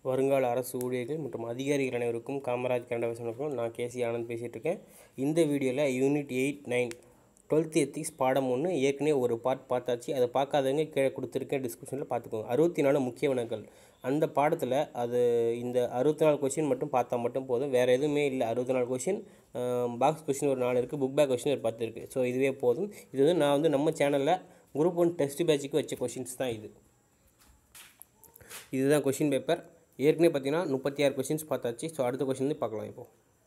வருங்கால அரசு ஊழியர்கள் மற்றும் அதிகாரிகள் அனைவருக்கும் காமராஜ் கனடா வசனம் நான் கேசி ஆனந்த் பேசிகிட்டு இருக்கேன் இந்த வீடியோவில் unit eight nine twelfth ethics பாடம் ஒன்று ஏற்கனவே ஒரு பார்ட் பார்த்தாச்சு அதை பார்க்காதவங்க கீழே கொடுத்துருக்கேன் டிஸ்கிரிப்ஷனில் பார்த்துக்கோங்க அறுபத்தி நாலு முக்கிய வினங்கள் அந்த பாடத்தில் அது இந்த அறுபத்தி நாலு கொஷின் மட்டும் பார்த்தா மட்டும் போதும் வேறு எதுவுமே இல்லை அறுபத்தி நாலு கொஷின் பாக்ஸ் கொஷின் ஒரு நாலு இருக்குது புக் பேக் கொஷின் ஒரு பத்து இருக்குது ஸோ இதுவே போதும் இது வந்து நான் வந்து நம்ம சேனலில் குரூப் ஒன் டெஸ்ட் பேட்சுக்கு வச்ச கொஷின்ஸ் தான் இது இதுதான் கொஷின் பேப்பர் ஏற்கனவே பார்த்தீங்கன்னா முப்பத்தி ஆறு கொஷின்ஸ் பார்த்தாச்சு ஸோ அடுத்த கொஷின் வந்து பார்க்கலாம் இப்போ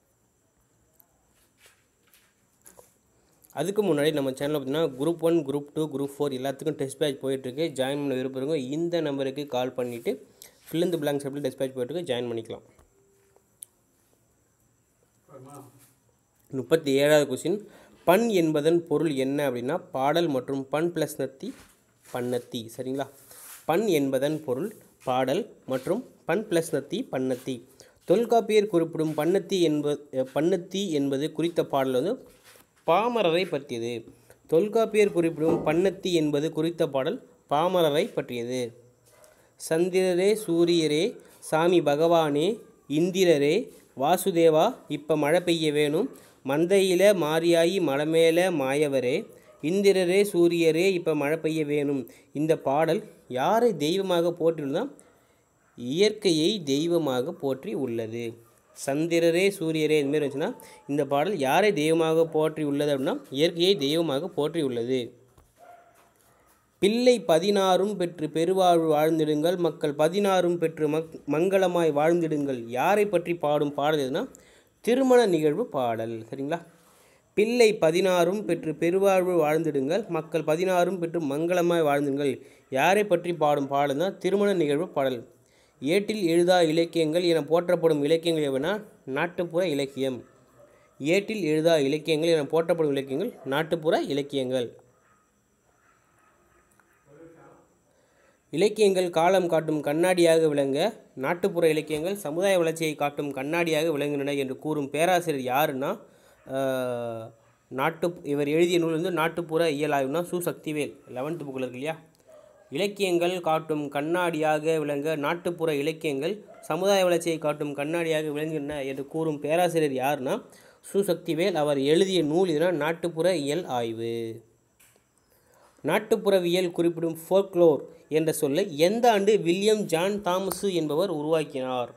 அதுக்கு முன்னாடி நம்ம சேனலில் பார்த்தீங்கன்னா group one group two group four எல்லாத்துக்கும் டெஸ்ட் பேட்ச் போயிட்டுருக்கு ஜாயின் பண்ண விருப்பங்க இந்த நம்பருக்கு கால் பண்ணிவிட்டு ஃபில் இந்த பிளாங்க் சப்டில் டெஸ்ட் பேட்ச் போயிட்டுருக்கு ஜாயின் பண்ணிக்கலாம் முப்பத்தி ஏழாவது கொஸ்டின் பண் என்பதன் பொருள் என்ன அப்படின்னா பாடல் மற்றும் பண் ப்ளஸ் நத்தி பன்னத்தி சரிங்களா பண் என்பதன் பொருள் பாடல் மற்றும் பண் ப்ளஸ் நத்தி பன்னத்தி தொல்காப்பியர் குறிப்பிடும் பன்னத்தி என்பது பன்னத்தி என்பது குறித்த பாடல் வந்து பாமரரை பற்றியது தொல்காப்பியர் குறிப்பிடும் பன்னத்தி என்பது குறித்த பாடல் பாமரரை பற்றியது சந்திரரே சூரியரே சாமி பகவானே இந்திரரே வாசுதேவா இப்போ மழை பெய்ய வேணும் மந்தையில மாரியாயி மலை மேல மாயவரே இந்திரரே சூரியரே இப்போ மழை பெய்ய வேணும் இந்த பாடல் யாரை தெய்வமாக போற்றியுள்ளதா இயற்கையை தெய்வமாக போற்றி உள்ளது சந்திரரே சூரியரே இதுமாரி இருந்துச்சுன்னா இந்த பாடல் யாரை தெய்வமாக போற்றி உள்ளது அப்படின்னா இயற்கையை தெய்வமாக போற்றி உள்ளது பிள்ளை பதினாறும் பெற்று பெருவாழ்வு வாழ்ந்திடுங்கள் மக்கள் பதினாறும் பெற்று மக் மங்களமாய் வாழ்ந்திடுங்கள் யாரை பற்றி பாடும் பாடல் எதுனா திருமண நிகழ்வு பாடல் சரிங்களா பிள்ளை பதினாறும் பெற்று பெருவாழ்வு வாழ்ந்திடுங்கள் மக்கள் பதினாறும் பெற்று மங்களமாய் வாழ்ந்திடுங்கள் யாரை பற்றி பாடும் பாடல் தான் திருமண நிகழ்வு பாடல் ஏட்டில் எழுதா இலக்கியங்கள் என போற்றப்படும் இலக்கியங்கள் எவனா நாட்டுப்புற இலக்கியம் ஏட்டில் எழுதா இலக்கியங்கள் என போற்றப்படும் இலக்கியங்கள் நாட்டுப்புற இலக்கியங்கள் இலக்கியங்கள் காலம் காட்டும் கண்ணாடியாக விளங்க நாட்டுப்புற இலக்கியங்கள் சமுதாய வளர்ச்சியை காட்டும் கண்ணாடியாக விளங்குகின்றன என்று கூறும் பேராசிரியர் யாருன்னா நாட்டு இவர் எழுதிய நூல் வந்து நாட்டுப்புற இயல் ஆய்வுனா சு சக்திவேல் லெவன்த்து புக்கில் இருக்கு இல்லையா இலக்கியங்கள் காட்டும் கண்ணாடியாக விளங்க நாட்டுப்புற இலக்கியங்கள் சமுதாய வளர்ச்சியை காட்டும் கண்ணாடியாக விளங்குகின்றன என்று கூறும் பேராசிரியர் யாருன்னா சு சக்திவேல் அவர் எழுதிய நூல் இதுனா நாட்டுப்புற இயல் ஆய்வு நாட்டுப்புறவியல் குறிப்பிடும் ஃபோக்லோர் என்ற சொல்லை எந்த ஆண்டு வில்லியம் ஜான் தாமஸு என்பவர் உருவாக்கினார்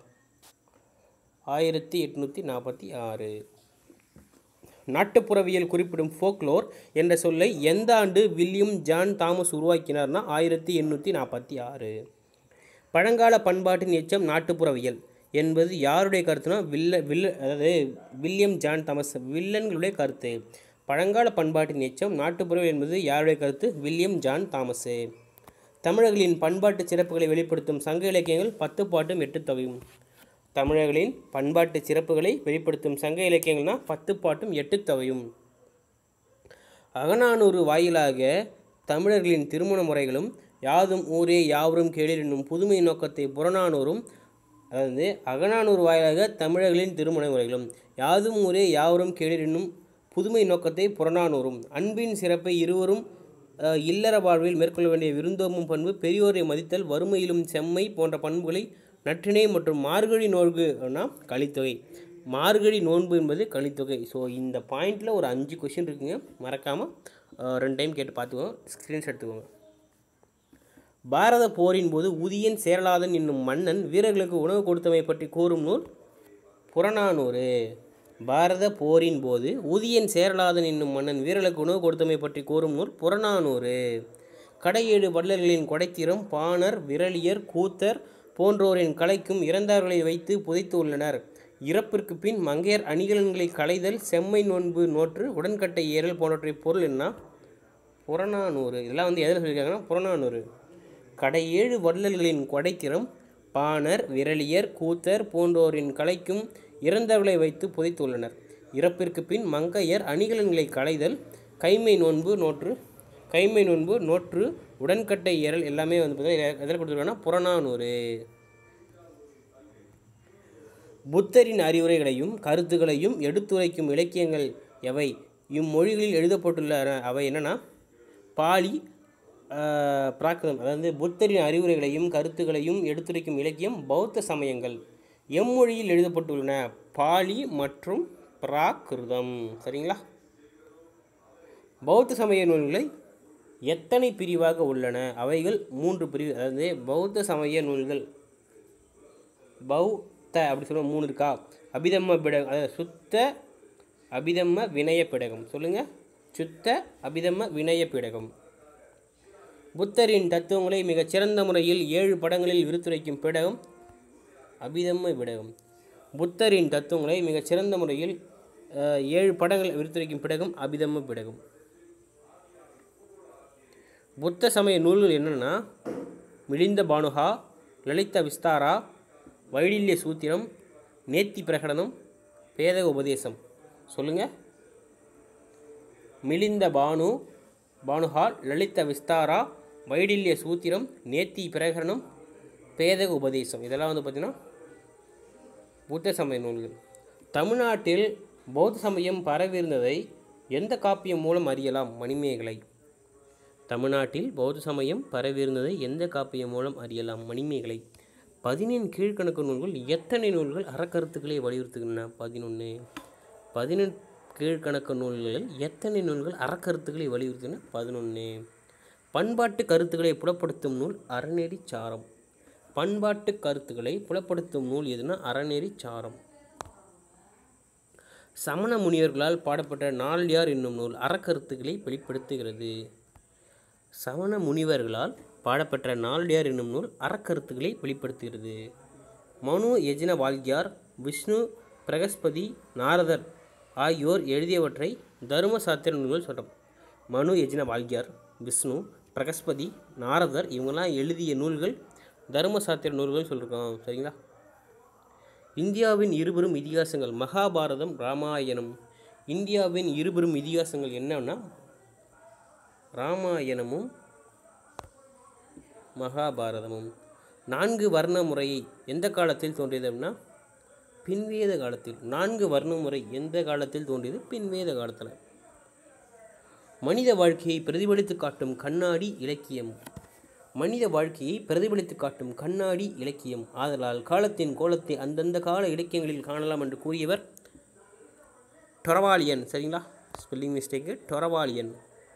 ஆயிரத்தி எட்நூற்றி நாற்பத்தி ஆறு நாட்டுப்புறவியல் குறிப்பிடும் ஃபோக்லோர் என்ற சொல்லை எந்த ஆண்டு வில்லியம் ஜான் தாமஸ் உருவாக்கினார்னா ஆயிரத்தி எண்ணூற்றி நாற்பத்தி ஆறு பழங்கால பண்பாட்டின் எச்சம் நாட்டுப்புறவியல் என்பது யாருடைய கருத்துனா வில்ல வில்ல அதாவது வில்லியம் ஜான் தாமஸ் வில்லன்களுடைய கருத்து பழங்கால பண்பாட்டின் எச்சம் நாட்டுப்புறவியல் என்பது யாருடைய கருத்து வில்லியம் ஜான் தாமஸு தமிழர்களின் பண்பாட்டு சிறப்புகளை வெளிப்படுத்தும் சங்க இலக்கியங்கள் பத்து பாட்டும் எட்டு தொகையும் தமிழர்களின் பண்பாட்டு சிறப்புகளை வெளிப்படுத்தும் சங்க இலக்கியங்கள்னா பத்து பாட்டும் எட்டு தொகையும் அகநானூறு வாயிலாக தமிழர்களின் திருமண முறைகளும் யாதும் ஊரே யாவரும் கேளிர் என்னும் புதுமை நோக்கத்தை புறநானூறும் அதாவது அகநானூறு வாயிலாக தமிழர்களின் திருமண முறைகளும் யாதும் ஊரே யாவரும் கேளிர் என்னும் புதுமை நோக்கத்தை புறநானூறும் அன்பின் சிறப்பை இருவரும் இல்லற வாழ்வில் மேற்கொள்ள வேண்டிய விருந்தோம்பும் பண்பு பெரியோரை மதித்தல் வறுமையிலும் செம்மை போன்ற பண்புகளை நற்றினை மற்றும் மார்கழி நோன்புனா கலித்தொகை மார்கழி நோன்பு என்பது கலித்தொகை ஸோ இந்த பாயிண்டில் ஒரு அஞ்சு கொஷின் இருக்குங்க மறக்காமல் ரெண்டு டைம் கேட்டு பார்த்துக்கோங்க ஸ்க்ரீன்ஷாட் எடுத்துக்கோங்க பாரத போரின் போது உதியன் சேரலாதன் என்னும் மன்னன் வீரர்களுக்கு உணவு கொடுத்தமை பற்றி கூறும் நூல் புறநானூறு பாரத போரின் போது உதியன் சேரலாதன் என்னும் மன்னன் வீரர்களுக்கு உணவு கொடுத்தமை பற்றி கூறும் நூல் புறநானூறு கடையேழு வள்ளல்களின் கொடைத்திறம் பாணர் விரலியர் கூத்தர் போன்றோரின் கலைக்கும் இறந்தவர்களை வைத்து புதைத்து உள்ளனர் இறப்பிற்கு பின் மங்கையர் அணிகலன்களை களைதல் செம்மை நோன்பு நோற்று உடன்கட்டை ஏறல் போன்றவற்றை பொருள் என்ன புறநானூறு இதெல்லாம் வந்து எதில் சொல்லியிருக்காங்கன்னா புறநானூறு கடையேழு வள்ளல்களின் கொடைத்திறம் பாணர் விரலியர் கூத்தர் போன்றோரின் கலைக்கும் இறந்தவர்களை வைத்து புதைத்துள்ளனர் இறப்பிற்கு பின் மங்கையர் அணிகலன்களை களைதல் கைமை நோன்பு நோற்று கைமை நோன்பு நோற்று உடன்கட்டை ஏறல் எல்லாமே வந்து பார்த்தீங்கன்னா எதில் கொடுத்துருக்காங்கன்னா புறநானூறு புத்தரின் அறிவுரைகளையும் கருத்துக்களையும் எடுத்துரைக்கும் இலக்கியங்கள் எவை இம்மொழிகளில் எழுதப்பட்டுள்ள அவை என்னென்னா பாலி ஆஹ், பிராகிருதம் அதாவது புத்தரின் அறிவுரைகளையும் கருத்துக்களையும் எடுத்துரைக்கும் இலக்கியம் பௌத்த சமயங்கள் எம்மொழியில் எழுதப்பட்டுள்ளன பாலி மற்றும் பிராகிருதம் சரிங்களா பௌத்த சமய நூல்களை எத்தனை பிரிவாக உள்ளன அவைகள் மூன்று பிரிவு அதாவது பௌத்த சமய நூல்கள் பௌத்த அப்படி சொல்ல மூணு இருக்கா அபிதம்ம பிடகம் அதாவது சுத்த அபிதம்ம வினய பிடகம் சொல்லுங்கள் சுத்த அபிதம்ம வினய பிடகம் புத்தரின் தத்துவங்களை மிகச் சிறந்த முறையில் ஏழு படங்களில் விருத்துரைக்கும் பிடகம் அபிதம்ம பிடகம் புத்தரின் தத்துவங்களை மிகச் சிறந்த முறையில் அஹ், ஏழு படங்கள் விருத்துரைக்கும் பிடகம் அபிதம்ம பிடகம் புத்த சமய நூல்கள் என்னென்னா மிலிந்த பானுகா லலித விஸ்தாரா வைடில்ய சூத்திரம் நேத்தி பிரகடனம் பேதக உபதேசம் சொல்லுங்கள் மிலிந்த பானு பானுஹால் லலித விஸ்தாரா வைடில்ய சூத்திரம் நேத்தி பிரகரணம் பேதக உபதேசம் இதெல்லாம் வந்து பார்த்திங்கன்னா புத்த சமய நூல்கள் தமிழ்நாட்டில் பௌத்த சமயம் பரவியிருந்ததை எந்த காப்பியம் மூலம் அறியலாம் மணிமேகலை தமிழ்நாட்டில் பௌத்த சமயம் பரவியிருந்ததை எந்த காப்பியம் மூலம் அறியலாம் மணிமேகலை பதினெண் கீழ்க்கணக்கு நூல்கள் எத்தனை நூல்கள் அறக்கருத்துக்களை வலியுறுத்துகின்றன பதினொன்று பதினெண் கீழ்க்கணக்கு நூல்களில் எத்தனை நூல்கள் அறக்கருத்துக்களை வலியுறுத்துகின்றன பதினொன்று பண்பாட்டு கருத்துக்களை புலப்படுத்தும் நூல் அறநெறி சாரம் பண்பாட்டு கருத்துக்களை புலப்படுத்தும் நூல் எதுனா அறநெறி சாரம் சமண முனிவர்களால் பாடப்பட்ட நால்யார் என்னும் நூல் அறக்கருத்துக்களை வெளிப்படுத்துகிறது சமண முனிவர்களால் பாடப்பெற்ற நால்யார் என்னும் நூல் அறக்கருத்துக்களை வெளிப்படுத்துகிறது மனு யஜ்ன வால்கியார் விஷ்ணு பிரகஸ்பதி நாரதர் ஆகியோர் எழுதியவற்றை தரும சாத்திர நூல்கள் சொல்கிறோம் மனு யஜ்ன வால்கியார் விஷ்ணு பிரகஸ்பதி நாரதர் இவங்கெல்லாம் எழுதிய நூல்கள் தரும சாத்திர நூல்கள் சொல்லியிருக்கோம் சரிங்களா இந்தியாவின் இருபெரும் இதிகாசங்கள் மகாபாரதம் ராமாயணம் இந்தியாவின் இருபெரும் இதிகாசங்கள் என்னன்னா ராமாயணமும் மகாபாரதமும் நான்கு வர்ண முறையை எந்த காலத்தில் தோன்றியது அப்படின்னா பின்வேத காலத்தில் நான்கு வர்ண முறை எந்த காலத்தில் தோன்றியது பின்வேத காலத்தில் மனித வாழ்க்கையை பிரதிபலித்து காட்டும் கண்ணாடி இலக்கியம் மனித வாழ்க்கையை பிரதிபலித்து காட்டும் கண்ணாடி இலக்கியம் ஆதலால் காலத்தின் கோலத்தை அந்தந்த கால இலக்கியங்களில் காணலாம் என்று கூறியவர் டொரவாலியன் சரிங்களா ஸ்பெல்லிங் மிஸ்டேக்கு டொரவாலியன்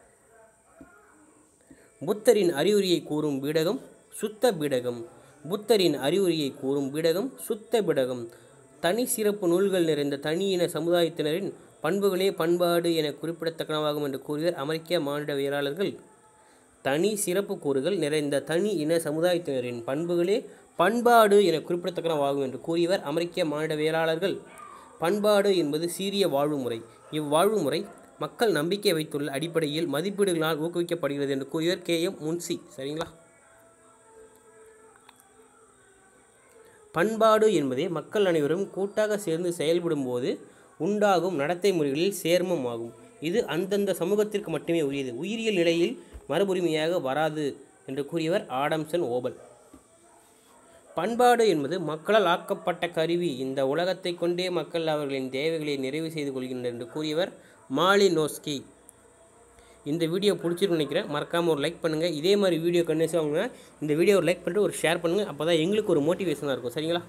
புத்தரின் அறிவுரையை கூறும் பீடகம் சுத்த பீடகம் புத்தரின் அறிவுரையை கூறும் பீடகம் சுத்த பீடகம் தனி சிறப்பு நூல்கள் நிறைந்த தனி இன சமுதாயத்தினரின் பண்புகளே பண்பாடு என குறிப்பிடத்தக்கனவாகும் என்று கூறியவர் அமெரிக்க மானிடவியலாளர்கள் தனி சிறப்பு கூறுகள் நிறைந்த தனி இன சமுதாயத்தினரின் பண்புகளே பண்பாடு என குறிப்பிடத்தக்கனவாகும் என்று கூறியவர் அமெரிக்க மானிடவியலாளர்கள் பண்பாடு என்பது சீரிய வாழ்வு முறை இவ்வாழ்வு முறை மக்கள் நம்பிக்கை வைத்துள்ள அடிப்படையில் மதிப்பீடுகளால் ஊக்குவிக்கப்படுகிறது என்று கூறியவர் கே எம் முன்சி சரிங்களா பண்பாடு என்பதே மக்கள் அனைவரும் கூட்டாக சேர்ந்து செயல்படும்போது உண்டாகும் நடத்தை முறைகளில் சேர்மம் ஆகும் இது அந்தந்த சமூகத்திற்கு மட்டுமே உரியது உயிரியல் நிலையில் மறுபுரிமையாக வராது என்று கூறியவர் ஆடம்சன் ஓபல் பண்பாடு என்பது மக்களால் ஆக்கப்பட்ட கருவி இந்த உலகத்தை கொண்டே மக்கள் அவர்களின் தேவைகளை நிறைவு செய்து கொள்கின்றனர் என்று கூறியவர் மாலினோஸ்கி இந்த வீடியோ பிடிச்சிருன்னு நினைக்கிறேன் மறக்காமல் ஒரு லைக் பண்ணுங்கள் இதே மாதிரி வீடியோ கண்டினியூஸ் அவங்க இந்த வீடியோ ஒரு லைக் பண்ணிட்டு ஒரு ஷேர் பண்ணுங்கள் அப்போ தான் எங்களுக்கு ஒரு மோட்டிவேஷனாக இருக்கும் சரிங்களா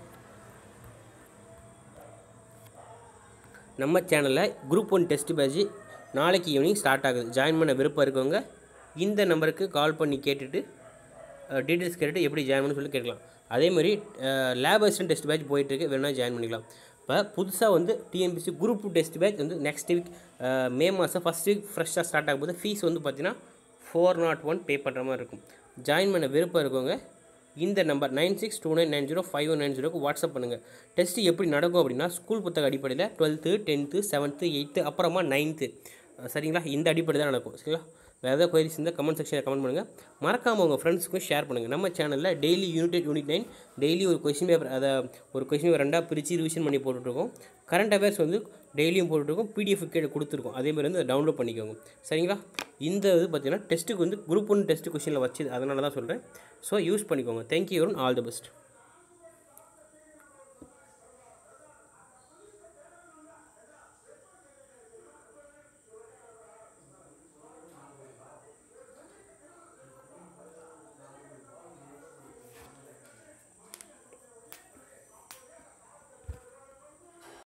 நம்ம சேனலில் குரூப் ஒன் டெஸ்ட் பேட்ச் நாளைக்கு ஈவினிங் ஸ்டார்ட் ஆகுது ஜாயின் பண்ண விருப்பம் இருக்கவங்க இந்த நம்பருக்கு கால் பண்ணி கேட்டுட்டு டீட்டெயில்ஸ் கேட்டுட்டு எப்படி ஜாயின் பண்ண சொல்லி கேட்கலாம் அதேமாதிரி லேப் அசிஸ்டன்ட் டெஸ்ட் பேட்ச் போயிட்டுருக்கு வேணால் ஜாயின் பண்ணிக்கலாம் இப்போ புதுசாக வந்து TNPSC group two test batch வந்து நெக்ஸ்ட் வீக் மே மாதம் ஃபஸ்ட் வீக் ஃப்ரெஷ்ஷாக ஸ்டார்ட் ஆகும்போது ஃபீஸ் வந்து பார்த்தீங்கன்னா ஃபோர் நாட் ஒன் பே பண்ணுற மாதிரி இருக்கும் ஜாயின் பண்ண விருப்பம் இருக்கவங்க இந்த number nine six two nine nine zero five one nine ஜீரோக்கு வாட்ஸ்அப் பண்ணுங்கள் டெஸ்ட்டு எப்படி நடக்கும் அப்படின்னா ஸ்கூல் புத்தக அடிப்படையில் டுவெல்த்து டென்த்து செவன்த்து எயித்து அப்புறமா நைன்த்து சரிங்களா இந்த அடிப்படை தான் நடக்கும் சரிங்களா வேறு ஏதாவது கொயரிஸ் இருந்தால் கமெண்ட் செக்ஷனில் கமெண்ட் பண்ணுங்கள் மறக்காமல் உங்கள் ஃப்ரெண்ட்ஸுக்கும் ஷேர் பண்ணுங்கள் நம்ம சேனலில் daily unit unit nine daily ஒரு கொஷின் பேப்பர் அதை ஒரு கொஷின் பேப்பர் ரெண்டாக பிரித்து ரிவிஷன் பண்ணி போட்டுட்ருக்கோம் கரண்ட் அஃபேர்ஸ் வந்து டெய்லியும் போட்டுருக்கோம் பிடிஎஃப் கீழே கொடுத்துருக்கோம் அதே மாதிரி வந்து அதை டவுன்லோட் பண்ணிக்கோங்க சரிங்களா இந்த இது பார்த்தீங்கன்னா டெஸ்ட்டுக்கு வந்து குரூப் ஒன் டெஸ்ட் கொஷினில் வச்சு அதனால தான் சொல்கிறேன் ஸோ யூஸ் பண்ணிக்கோங்க தேங்க்யூ ஆல் தி பெஸ்ட்